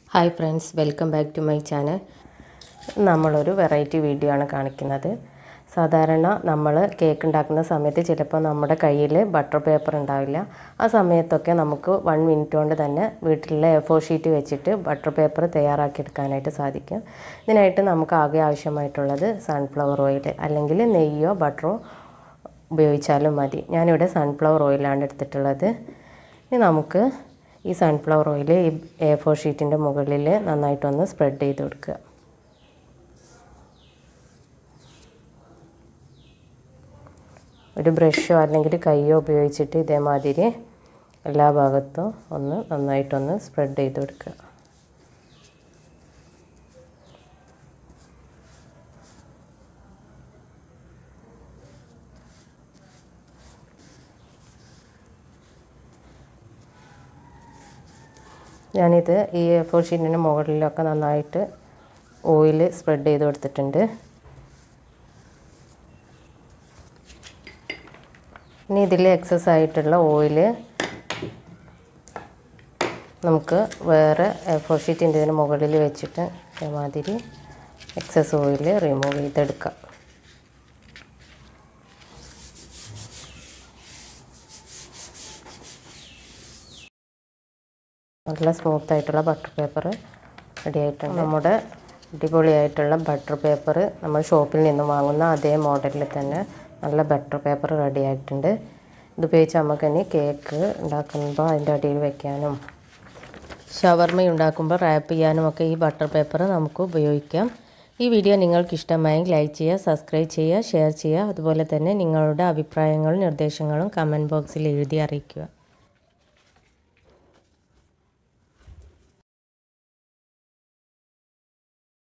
hi friends welcome back to my channel നമ്മളൊരു variety video ആണ് കാണിക്കുന്നത് സാധാരണ നമ്മൾ കേക്ക് ഉണ്ടാക്കുന്ന സമയത്ത് ചിലപ്പോൾ നമ്മുടെ കയ്യിൽ ബട്ടർ പേപ്പർ ഉണ്ടാവില്ല ആ സമയത്തൊക്കെ നമുക്ക് വൺ മിനിറ്റ് കൊണ്ട് തന്നെ വീട്ടിലെ എ ഫോർ ഷീറ്റ് വെച്ചിട്ട് ബട്ടർ പേപ്പർ തയ്യാറാക്കിയെടുക്കാനായിട്ട് സാധിക്കും ഇതിനായിട്ട് നമുക്ക് ആകെ ആവശ്യമായിട്ടുള്ളത് സൺഫ്ലവർ ഓയിൽ അല്ലെങ്കിൽ നെയ്യോ ബട്ടറോ ഉപയോഗിച്ചാലും മതി ഞാനിവിടെ സൺഫ്ലവർ ഓയിലാണ് എടുത്തിട്ടുള്ളത് ഇനി നമുക്ക് ഈ സൺഫ്ലവർ ഓയിൽ ഈ എ ഫോർ ഷീറ്റിൻ്റെ മുകളിൽ നന്നായിട്ടൊന്ന് സ്പ്രെഡ് ചെയ്ത് കൊടുക്കുക ഒരു ബ്രഷോ അല്ലെങ്കിൽ കൈയോ ഉപയോഗിച്ചിട്ട് ഇതേമാതിരി എല്ലാ ഭാഗത്തും ഒന്ന് നന്നായിട്ടൊന്ന് സ്പ്രെഡ് ചെയ്ത് കൊടുക്കുക ഞാനിത് ഈ ഫോർ ഷീറ്റിൻ്റെ മുകളിലൊക്കെ നന്നായിട്ട് ഓയിൽ സ്പ്രെഡ് ചെയ്ത് കൊടുത്തിട്ടുണ്ട് ഇനി ഇതിൽ എക്സസ് ആയിട്ടുള്ള ഓയിൽ നമുക്ക് വേറെ ഫോർ ഷീറ്റിൻ്റെ ഇതിന് മുകളിൽ വെച്ചിട്ട് ഇതേമാതിരി എക്സസ് ഓയിൽ റിമൂവ് ചെയ്തെടുക്കാം നല്ല സ്മൂത്ത് ആയിട്ടുള്ള ബട്ടർ പേപ്പർ റെഡി ആയിട്ടുണ്ട് നമ്മുടെ അടിപൊളിയായിട്ടുള്ള ബട്ടർ പേപ്പർ നമ്മൾ ഷോപ്പിൽ നിന്ന് വാങ്ങുന്ന അതേ മോഡലിൽ തന്നെ നല്ല ബട്ടർ പേപ്പർ റെഡി ആയിട്ടുണ്ട് ഇതുപയോഗിച്ച് നമുക്ക് ഇനി കേക്ക് ഉണ്ടാക്കുമ്പോൾ അതിൻ്റെ അടിയിൽ വെക്കാനും ഷവർമ ഉണ്ടാക്കുമ്പോൾ റാപ്പ് ചെയ്യാനും ഒക്കെ ഈ ബട്ടർ പേപ്പർ നമുക്ക് ഉപയോഗിക്കാം ഈ വീഡിയോ നിങ്ങൾക്ക് ഇഷ്ടമായെങ്കിൽ ലൈക്ക് ചെയ്യുക സബ്സ്ക്രൈബ് ചെയ്യുക ഷെയർ ചെയ്യുക അതുപോലെ തന്നെ നിങ്ങളുടെ അഭിപ്രായങ്ങളും നിർദ്ദേശങ്ങളും കമൻറ്റ് ബോക്സിൽ എഴുതി അറിയിക്കുക